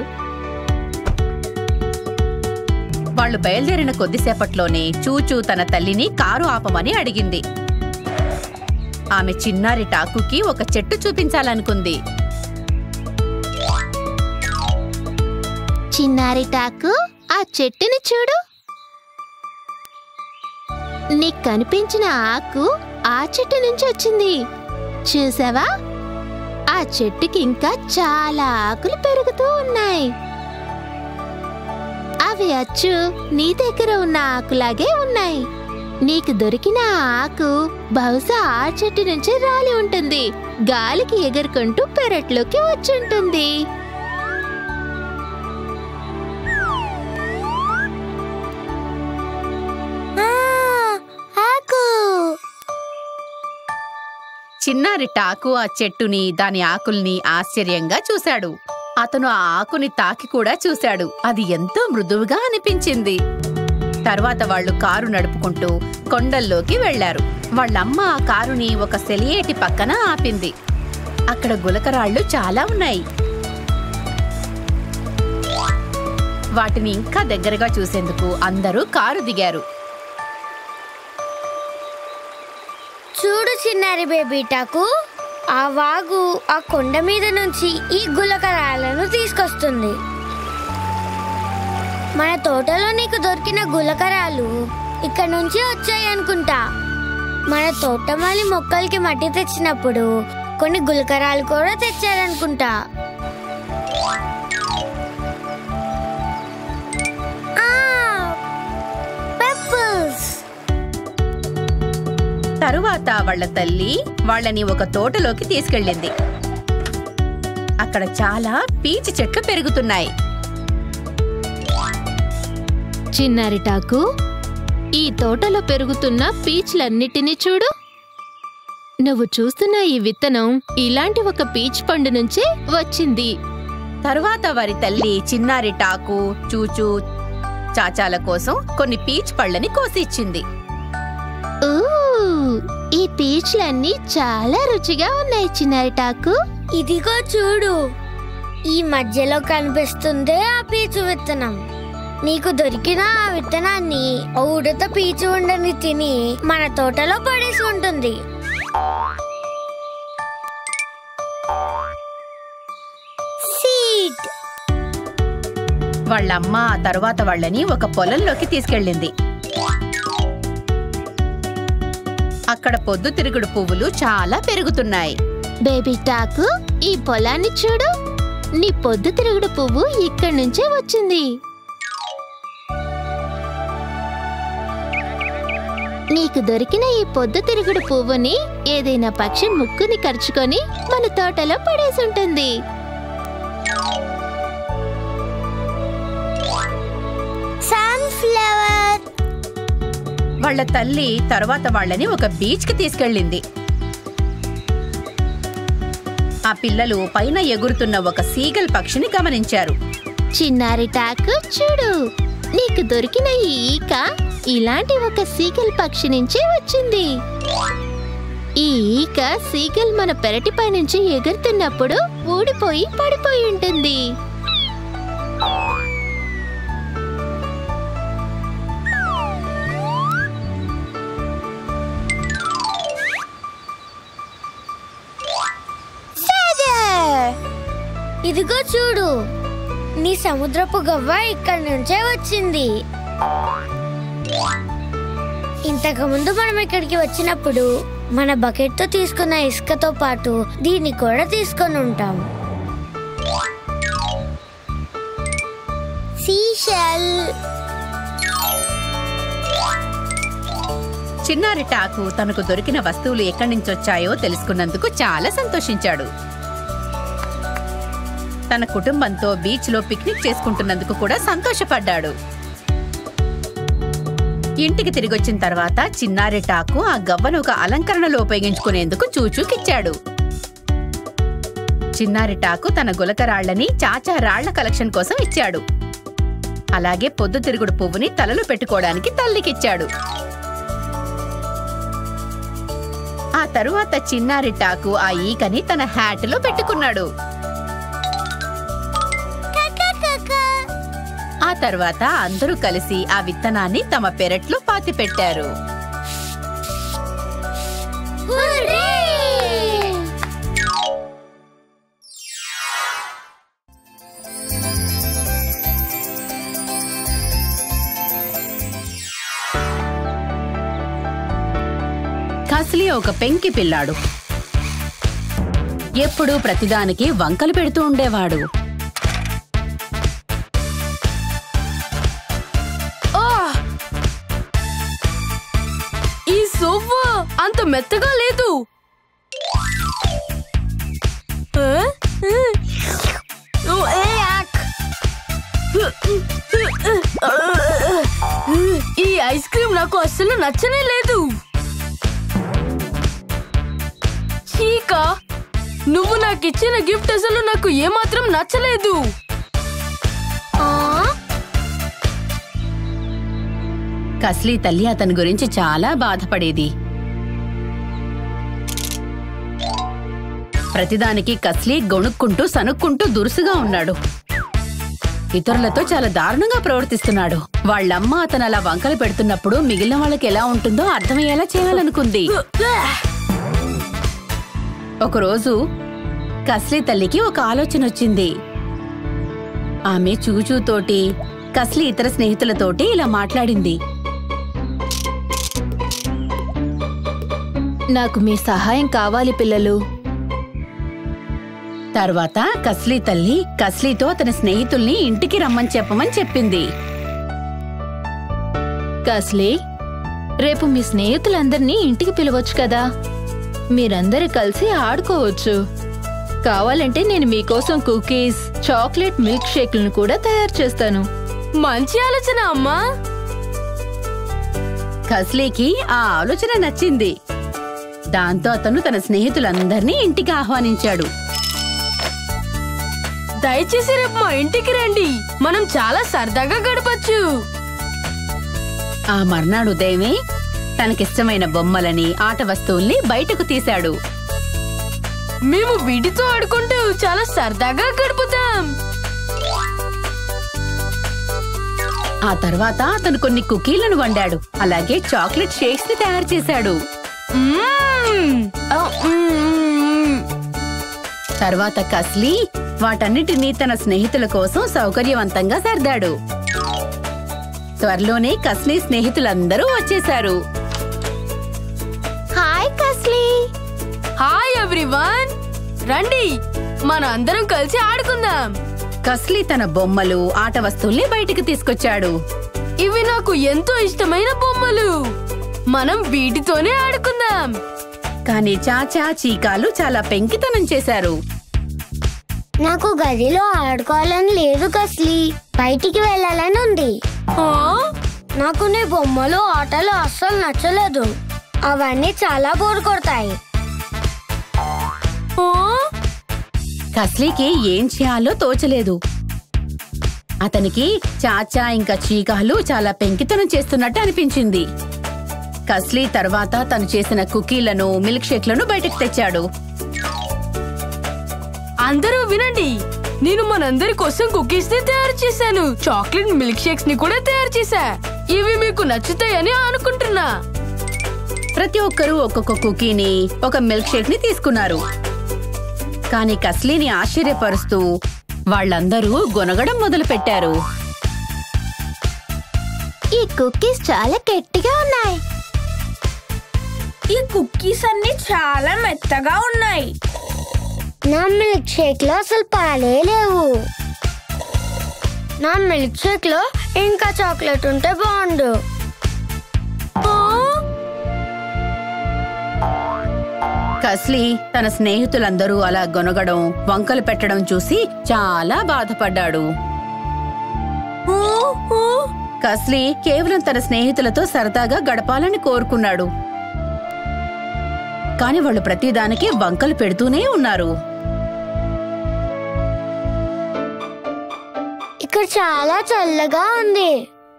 వాళ్ళు బయలుదేరిన కొద్దిసేపట్లోనే చూచూ తన తల్లిని కారు ఆపమని అడిగింది ఆమె చిన్నారి టాకుకి ఒక చెట్టు చూపించాలనుకుంది చిన్నారి టాకు ఆ చెట్టుని చూడు నీకు కనిపించిన ఆకు ఆ చెట్టు నుంచి వచ్చింది చూసావా ఆ చెట్టుకి ఇంకా చాలా ఆకులు పెరుగుతూ ఉన్నాయి ఆ అవి అచ్చు నీ దగ్గర ఉన్న ఆకులాగే ఉన్నాయి నీకు దొరికిన ఆ ఆకు బహుశా ఆ చెట్టు నుంచి రాలి ఉంటుంది గాలికి ఎగురుకుంటూ పెరట్లోకి వచ్చుంటుంది ఆ, ఆకు చిన్నారి టాకు ఆ చెట్టుని దాని ఆకుల్ని ఆశ్చర్యంగా చూశాడు అతను ఆ ఆకుని తాకి కూడా చూశాడు అది ఎంతో మృదువుగా అనిపించింది తర్వాత వాళ్ళు కారు నడుపుకుంటూ కొండల్లోకి వెళ్లారు వాళ్ళమ్మ ఆ కారుని ఒక సెలియేటి పక్కన ఆపింది అక్కడ గులకరాళ్ళు చాలా ఉన్నాయి వాటిని ఇంకా దగ్గరగా చూసేందుకు అందరూ కారు దిగారు చూడు చిన్నారి బేబీ టాకు ఆ వాగు ఆ కొండ మీద నుంచి ఈ గులకరాలను తీసుకొస్తుంది మన తోటలో నీకు దొరికిన గులకరాలు ఇక్కడ నుంచి వచ్చాయి అనుకుంటా మన తోటమాలి మొక్కలకి మట్టి తెచ్చినప్పుడు కొన్ని గులకరాలు కూడా తెచ్చారనుకుంటా ఆ, peppers. తరువాత వాళ్ళ తల్లి వాళ్ళని ఒక తోటలోకి తీసుకెళ్ళింది అక్కడ చాలా పీచు చెట్లు పెరుగుతున్నాయి చిన్నారి టాకు ఈ తోటలో పెరుగుతున్న పీచ్లన్నిటినీ చూడు నువ్వు చూస్తున్న ఈ విత్తనం ఇలాంటి ఒక పీచ్ పండు నుంచే వచ్చింది తరువాత వారి తల్లి చిన్నారి టాకు చూచూ చాచాల కోసం కొన్ని పీచ్ పళ్ళని కోసి ఇచ్చింది ఊ, ఈ పీచ్లన్నీ చాలా రుచిగా ఉన్నాయి చిన్నారి టాకు ఇదిగో చూడు ఈ మధ్యలో కనిపిస్తుందే ఆ పీచు విత్తనం నీకు దొరికిన ఆ విత్తనాన్ని ఓ ఉడత పీచు ఉండని తిని మన తోటలో పడేసి ఉంటుంది సీడ్ వాళ్ళమ్మ ఆ తరువాత వాళ్ళని ఒక పొలంలోకి తీసుకెళ్ళింది అక్కడ పొద్దుతిరుగుడు పువ్వులు చాలా పెరుగుతున్నాయి బేబీ టాకు ఈ పొలాన్ని చూడు నీ పొద్దు తిరుగుడు పువ్వు ఇక్కడి నుంచే వచ్చింది నీకు దొరికిన ఈ పొద్దు తిరుగుడు పువ్వుని ఏదైనా పక్షి ముక్కుని కరుచుకొని మన తోటలో పడేసుంటుంది సన్ఫ్లవర్ వాళ్ళ తల్లి తర్వాత వాళ్ళని ఒక బీచ్ కి తీసుకెళ్ళింది ఆ పిల్లలు పైన ఎగురుతున్న ఒక సీగల్ పక్షిని గమనించారు చిన్నారి టాకు చూడు నీకు దొరికిన ఈ ఈక ఇలాంటి ఒక సీగల్ పక్షి నుంచే వచ్చింది ఈ ఈక సీగల్ మన పెరటిపై నుంచి ఎగురుతున్నప్పుడు ఊడిపోయి పడిపోయి ఉంటుంది ఇదిగో చూడు నీ సముద్రపు గవ్వ ఇక్కడి నుంచే వచ్చింది ఇంతకు ముందు మనం ఇక్కడికి వచ్చినప్పుడు మన బకెట్తో తీసుకున్న ఇసుకతో పాటు దీన్ని కూడా తీసుకొని ఉంటాం సీషెల్ చిన్నారి టాకు తనకు దొరికిన వస్తువులు ఎక్కడి నుంచి వచ్చాయో తెలుసుకున్నందుకు చాలా సంతోషించాడు తన కుటుంబంతో బీచ్ లో పిక్నిక్ చేసుకుంటున్నందుకు కూడా సంతోషపడ్డాడు ఇంటికి తిరిగొచ్చిన తర్వాత చిన్నారి టాకు ఆ గవ్వను ఒక అలంకరణలో ఉపయోగించుకునేందుకు చూచూకిచ్చాడు చిన్నారి టాకు తన గులకరాళ్లని చాచా రాళ్ల కలెక్షన్ కోసం ఇచ్చాడు అలాగే పొద్దుతిరుగుడు పువ్వుని తలలో పెట్టుకోవడానికి తల్లికిచ్చాడు ఆ తరువాత చిన్నారి టాకు ఆ ఈకని తన హ్యాట్లో పెట్టుకున్నాడు ఆ తర్వాత అందరూ కలిసి ఆ విత్తనాన్ని తమ పెరట్లో పాతిపెట్టారు కస్లీ ఒక పెంకి పిల్లాడు ఎప్పుడూ ప్రతిదానికి వంకలు పెడుతూ ఉండేవాడు మెత్తగా లేదు ఆ? ఓ, ఏ, యాక్. ఈ ఐస్ క్రీమ్ నాకు అస్సలు నచ్చనే లేదు చీకా నువ్వు నాకు ఇచ్చిన గిఫ్ట్ అసలు నాకు ఏమాత్రం నచ్చలేదు ఆ, కస్లీ తల్లి అతని గురించి చాలా బాధపడేది ప్రతిదానికి కస్లీ గొణుక్కుంటూ సనుక్కుంటూ దురుసుగా ఉన్నాడు ఇతరులతో చాలా దారుణంగా ప్రవర్తిస్తున్నాడు వాళ్ళమ్మ అతను అలా వంకలు పెడుతున్నప్పుడు మిగిలిన వాళ్ళకి ఎలా ఉంటుందో అర్థమయ్యేలా చేయాలనుకుంది ఒకరోజు కస్లీ తల్లికి ఒక ఆలోచన వచ్చింది ఆమె చూచూతోటి కస్లీ ఇతర స్నేహితులతోటి ఇలా మాట్లాడింది నాకు మీ సహాయం కావాలి పిల్లలు తర్వాత కస్లీ తల్లి కస్లీతో తన స్నేహితుల్ని ఇంటికి రమ్మని చెప్పమని చెప్పింది కస్లీ రేపు మీ స్నేహితులందరినీ ఇంటికి పిలవచ్చు కదా మీరందరూ కలిసి ఆడుకోవచ్చు కావాలంటే నేను మీకోసం కుకీస్ చాక్లెట్ మిల్క్ షేక్లను కూడా తయారు చేస్తాను మంచి ఆలోచన అమ్మా కస్లీకి ఆ ఆలోచన నచ్చింది దాంతో అతను తన స్నేహితులందర్నీ ఇంటికి ఆహ్వానించాడు దయచేసి రేపు మా ఇంటికి రండి మనం చాలా సరదాగా గడపచ్చు ఆ మర్నాడు ఉదయమే తనకిష్టమైన బొమ్మలని ఆట వస్తువుల్ని బయటకు తీశాడు మేము వీటితో ఆడుకుంటూ చాలా సరదాగా గడుపుతాం ఆ తర్వాత అతను కొన్ని కుకీలను వండాడు అలాగే చాక్లెట్ షేక్స్ ని తయారు చేశాడు మ్మ్. ఆ, మ్మ్. తర్వాత కస్లీ వాటన్నిటినీ తన స్నేహితుల కోసం సౌకర్యవంతంగా సర్దాడు త్వరలోనే కస్లీ స్నేహితులందరూ వచ్చేశారు హాయ్ కస్లీ హాయ్ ఎవ్రీవన్ రండి మన అందరం కలిసి ఆడుకుందాం కస్లీ తన బొమ్మలు ఆట వస్తువుల్ని బయటికి తీసుకొచ్చాడు ఇవి నాకు ఎంతో ఇష్టమైన బొమ్మలు మనం వీటితోనే ఆడుకుందాం కానీ చాచా చీకాలు చాలా పెంకితనం చేశారు నాకు గదిలో ఆడుకోవాలని లేదు కస్లీ బయటికి వెళ్ళాలని ఉంది ఆ? నాకు నీ బొమ్మలు ఆటలు అస్సలు నచ్చలేదు అవన్నీ చాలా బోర్ కొడతాయి ఆ? కస్లీకి ఏం చేయాలో తోచలేదు అతనికి చాచా ఇంకా చీకాలు చాలా పెంకితనం చేస్తున్నట్టు అనిపించింది కస్లీ తర్వాత తను చేసిన కుకీలను మిల్క్ షేక్లను బయటకు తెచ్చాడు అందరూ వినండి నేను మనందరి కోసం కుకీస్ ని తయారు చేశాను చాక్లెట్ మిల్క్ షేక్స్ ని కూడా తయారు చేశా ఇవి మీకు నచ్చుతాయని అనుకుంటున్నా ప్రతి ఒక్కరూ ఒక్కొక్క కుకీని ఒక మిల్క్ షేక్ ని తీసుకున్నారు కానీ కస్లీని ఆశ్చర్యపరుస్తూ వాళ్ళందరూ గొనగడం మొదలు పెట్టారు ఈ కుకీస్ చాలా గట్టిగా ఉన్నాయి ఈ కుక్కీస్ అన్ని చాలా మెత్తగా ఉన్నాయి నా మిల్క్ షేక్ లో అసలు పాలే లేవు నా మిల్క్ షేక్ లో ఇంకా చాక్లెట్ ఉంటే బాగుండు ఆ? కస్లీ తన స్నేహితులందరూ అలా గొనగడం వంకలు పెట్టడం చూసి చాలా బాధపడ్డాడు ఆ? ఆ? కస్లీ కేవలం తన స్నేహితులతో సరదాగా గడపాలని కోరుకున్నాడు కాని వాళ్ళు ప్రతిదానికి వంకలు పెడుతూనే ఉన్నారు ఇక్కడ చాలా చల్లగా ఉంది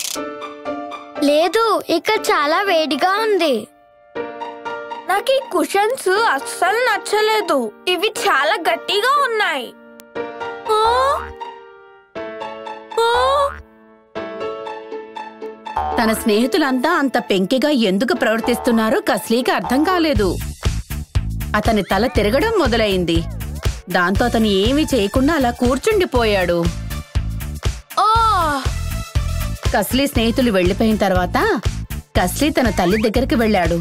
లేదు ఇక్కడ చాలా వేడిగా ఉంది నాకు ఈ కుషన్స్ అస్సలు నచ్చలేదు ఇవి చాలా గట్టిగా ఉన్నాయి ఆ? ఆ? తన స్నేహితులంతా అంత పెంకిగా ఎందుకు ప్రవర్తిస్తున్నారో కస్లీకి అర్థం కాలేదు అతని తల తిరగడం మొదలైంది దాంతో అతను ఏమీ చేయకుండా అలా కూర్చుండిపోయాడు ఆ! కస్లీ స్నేహితులు వెళ్లిపోయిన తర్వాత కస్లీ తన తల్లి దగ్గరికి వెళ్ళాడు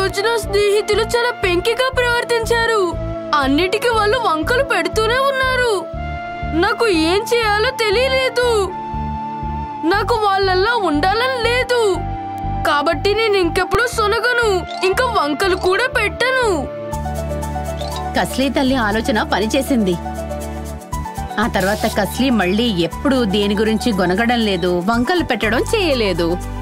రోజు నా స్నేహితులు చాలా పెంకిగా ప్రవర్తించారు అన్నిటికీ వాళ్ళు వంకలు పెడుతూనే ఉన్నారు నాకు ఏం చేయాలో తెలియలేదు నాకు వాళ్ళల్లా ఉండాలని లేదు కాబట్టి నేను ఇంకెప్పుడు సొనగను ఇంకా వంకలు కూడా పెట్టను కస్లీ తల్లి ఆలోచన పనిచేసింది ఆ తర్వాత కస్లీ మళ్ళీ ఎప్పుడూ దేని గురించి గొనగడం లేదు వంకలు పెట్టడం చేయలేదు